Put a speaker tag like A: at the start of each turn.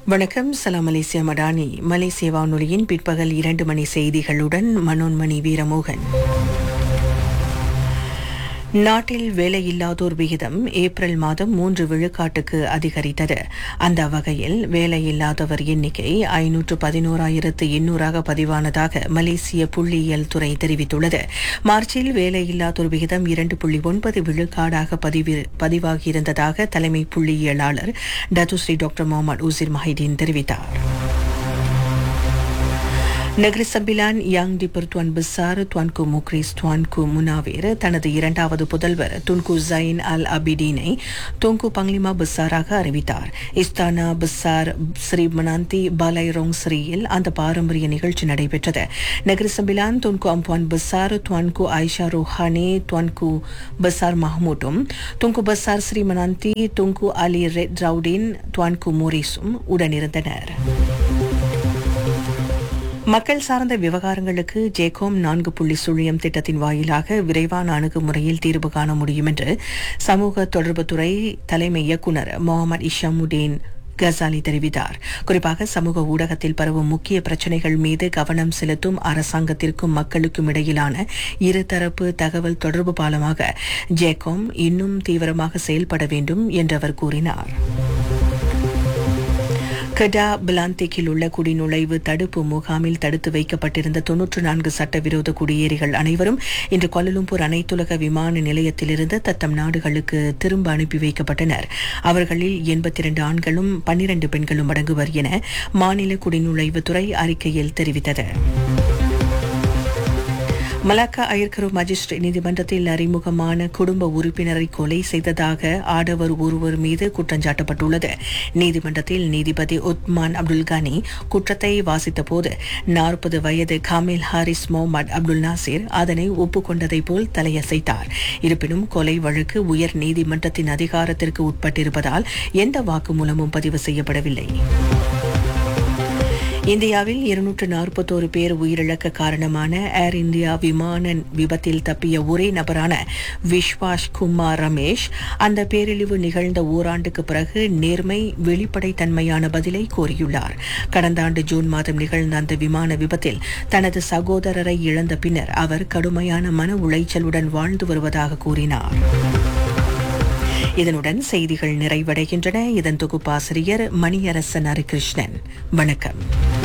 A: வணக்கம் சலாம் மலேசியா மடானி மலேசிய வானொலியின் பிற்பகல் இரண்டு மணி செய்திகளுடன் மனோன்மணி வீரமோகன் நாட்டில் வேலையில்லாதோர் விகிதம் ஏப்ரல் மாதம் மூன்று விழுக்காட்டுக்கு அதிகரித்தது அந்த வகையில் வேலையில்லாதவர் எண்ணிக்கை ஐநூற்று பதினோராயிரத்து எண்ணூறாக பதிவானதாக மலேசிய புள்ளியியல் துறை தெரிவித்துள்ளது மார்ச்சில் வேலையில்லாதோர் விகிதம் இரண்டு புள்ளி ஒன்பது விழுக்காடாக பதிவு பதிவாகியிருந்ததாக தலைமை புள்ளியியலாளர் Dato Sri doctor Mohd Uzir Mahidin தெரிவித்தார் Negeri Sembilan Yang di Pertuan Besar Tuanku Muhriz Tuanku Munawir தனது இரண்டாவது புதல்வர் துன்கு ஜைன் அல் அபிடீனை துங்கு பங்லிமா பிசாராக அறிவித்தார் இஸ்தானா பிசார் ஸ்ரீ மனாந்தி பாலைரோங் ஸ்ரீயில் அந்த பாரம்பரிய நிகழ்ச்சி நடைபெற்றது Negeri Sembilan Tunku Ampuan Besar Tuanku Aishah Rohani Tuanku Besar மஹமூடும் Tunku Besar Seri Menanti Tunku Ali Redhauddin Tuanku மோரிஸும் உடனிருந்தனர் மக்கள் சார்ந்த விவகாரங்களுக்கு ஜேகோம் நான்கு புள்ளி சுழியம் திட்டத்தின் வாயிலாக விரைவான அணுகுமுறையில் தீர்வு காண முடியும் என்று சமூக தொடர்புத்துறை தலைமை இயக்குநர் முகமது இஷாமுடீன் கசாலி தெரிவித்தார் குறிப்பாக சமூக ஊடகத்தில் பரவும் முக்கிய பிரச்சினைகள் மீது கவனம் செலுத்தும் அரசாங்கத்திற்கும் மக்களுக்கும் இடையிலான இருதரப்பு தகவல் தொடர்பு பாலமாக ஜேகோம் இன்னும் தீவிரமாக செயல்பட வேண்டும் என்று அவர் கூறினார் கடா பிலாந்திக்கில் உள்ள குடிநுழைவு தடுப்பு முகாமில் தடுத்து வைக்கப்பட்டிருந்த தொன்னூற்று நான்கு சட்டவிரோத குடியேறிகள் அனைவரும் இன்று கொல்லலும்பூர் அனைத்துலக விமான நிலையத்திலிருந்து தத்தம் நாடுகளுக்கு திரும்ப அனுப்பி வைக்கப்பட்டனர் அவர்களில் எண்பத்தி இரண்டு ஆண்களும் பன்னிரண்டு பெண்களும் அடங்குவர் என மாநில குடிநுழைவுத்துறை அறிக்கையில் தெரிவித்தது மலாக்கா அயர்கரு மஜிஸ்ட்ரேட் நீதிமன்றத்தில் அறிமுகமான குடும்ப உறுப்பினரை கொலை செய்ததாக ஆடவர் ஒருவர் மீது குற்றஞ்சாட்டப்பட்டுள்ளது நீதிமன்றத்தில் நீதிபதி உத்மான் அப்துல் கனி குற்றத்தை வாசித்தபோது நாற்பது வயது Kamil Haris Mohamad Abdul Nasir அதனை ஒப்புக்கொண்டதை போல் தலையசைத்தார் இருப்பினும் கொலை வழக்கு உயர் நீதிமன்றத்தின் அதிகாரத்திற்கு உட்பட்டிருப்பதால் எந்த வாக்குமூலமும் பதிவு செய்யப்படவில்லை இந்தியாவில் இருநூற்று நாற்பத்தோரு பேர் உயிரிழக்க காரணமான ஏர் இந்தியா விமான விபத்தில் தப்பிய ஒரே நபரான விஸ்வாஸ் குமார் ரமேஷ் அந்த பேரழிவு நிகழ்ந்த ஓராண்டுக்கு பிறகு நேர்மை வெளிப்படைத்தன்மையான பதிலை கோரியுள்ளார் கடந்த ஆண்டு ஜூன் மாதம் நிகழ்ந்த அந்த விமான விபத்தில் தனது சகோதரரை இழந்த பின்னர் அவர் கடுமையான மன உளைச்சலுடன் வாழ்ந்து வருவதாக கூறினார் இதனுடன் செய்திகள் நிறைவடைகின்றன இதன் தொகுப்பாசிரியர் மணியரசன் ஹரிகிருஷ்ணன் வணக்கம்